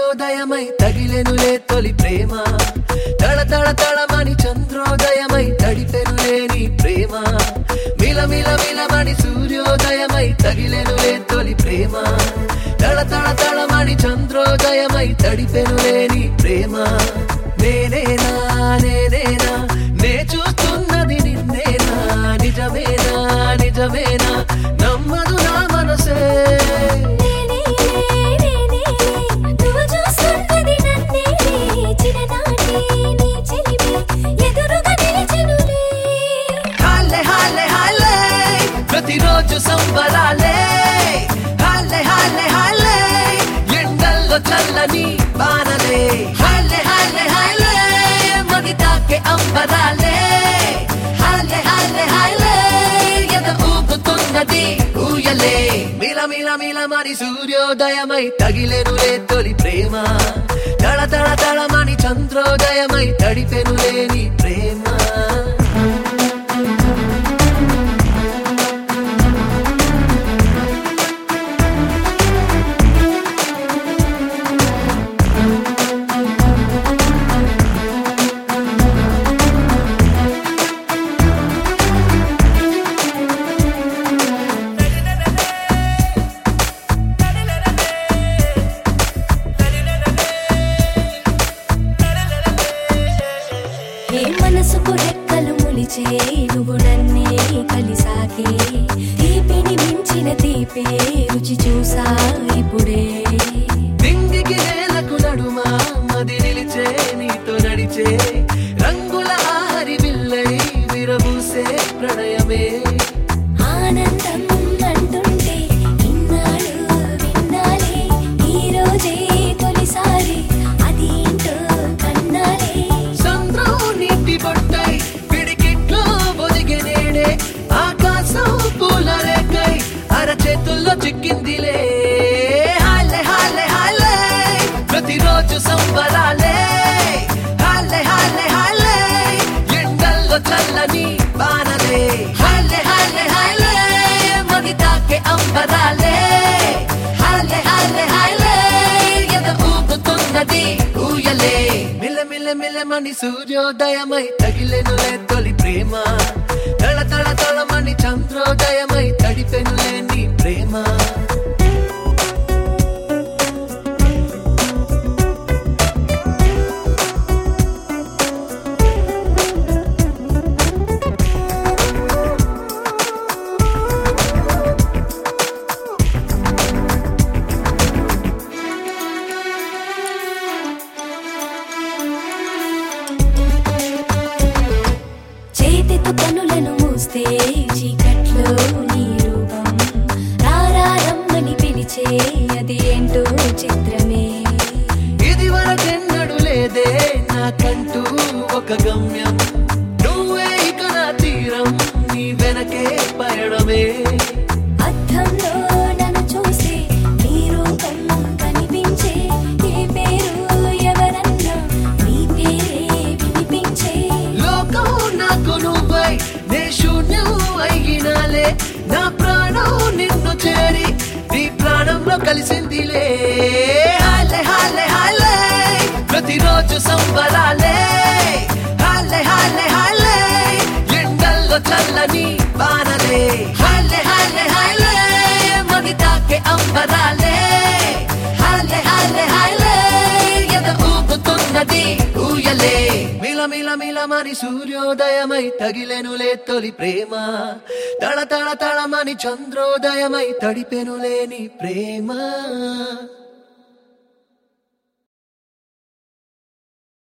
సూర్యోదయమై తగిలెనులే తొలి ప్రేమ తళ తళ తళమని చంద్రోదయమై తడిపెనులే నీ ప్రేమ మిల మిల మిలమని సూర్యోదయమై తగిలెనులే తొలి ప్రేమ తళ తళ తళమని చంద్రోదయమై తడిపెనులే నీ ప్రేమ నేనేనా నేనేనా నే చూస్తున్నది నిన్నేనా నిజమేనా నిజమేనా నమ్మదు నా మనసే నేనే నేనే నువ్వు చూస్తున్నది నన్నేనే చిన్ననాటి నీ చెలిమి ఎదురుగా నిలిచెనులే హాలే హాలే హాలే ప్రతిరోజు సంబరాలే హాలే హాలే హాలే ఎండల్లో చల్లని బాణలే హాలే హాలే హాలే మది తాకే అంబరాలే హాలే హాలే హాలే ఎద ఊపుతున్నది ఊయలే మిల మిల మిల మరి సూర్యోదయమై తగిలెనులే తొలి ప్రేమ తళ తళ తళమని చంద్రోదయమై తడిపెనులే నీ ప్రేమ ఏ మనసుకు రెక్కలు ములిచే నువ్వు నన్నే కలిసాకే తీపిని మించిన తీపే రుచి చూసా ఇప్పుడే దింగికి నేలకు నడుమా మది నిలిచే నీతో నడిచే రంగుల ఆహరి విల్లై విరబూసే ప్రణయమే ఆనందం అంటుంటే ఇన్నాళ్ళు విన్నాలే ఈ రోజే తొలిసారి అది ఏంటో కన్నాలే సంద్రం నీటి బొట్టై పిడికిట్లో ఒదిగి నేడే ఆకాశం పూల రేకై అరచేతుల్లో చిక్కిందిలే హాలే హాలే హాలే ప్రతిరోజు సంబరాలే హాలే హాలే హాలే ఎండల్లో చల్లని బాణలే హాలే హాలే హాలే మది తాకే అంబరాలే హాలే హాలే హాలే ఎద ఊపుతున్నది ఊయలే మిల మిల మిలమని సూర్యోదయమై తగిలెనులే తొలి ప్రేమ తళ తళ తళమని చంద్రోదయమై తడిపెనులే నీ ప్రేమ చేతితో కనులను మూస్తే చీకట్లో నీ రూపం రారారమ్మని పిలిచే అది ఏంటో చిత్రమే ఇది వరకెన్నడు లేదే నాకంటూ ఒక గమ్యం నువ్వే ఇక నా తీరం నీ వెనకే పయడమే అద్దంలో నన్ను చూస్తే నీ రూపం కనిపించే ఏ పేరు ఎవరన్నా నీ పేరే వినిపించే లోకం నాకు నువ్వై నే శూన్యం అయినాలే నా ప్రాణం నిన్ను చేరి నీ ప్రాణంలో కలిసిందిలే హాలే హాలే హాలే ప్రతిరోజు సంబరాలే హాలే హాలే హాలే ఎండల్లో చల్లని బాణలే హాలే హాలే హాలే మది తాకే అంబరాలే హాలే హాలే హాలే ఎద ఊపుతున్నది ఊయలే మిల మిల మిల మరి సూర్యోదయమై తగిలెనులే తొలి ప్రేమ తళ తళ తళమని చంద్రోదయమై తడిపెనులే నీ ప్రేమ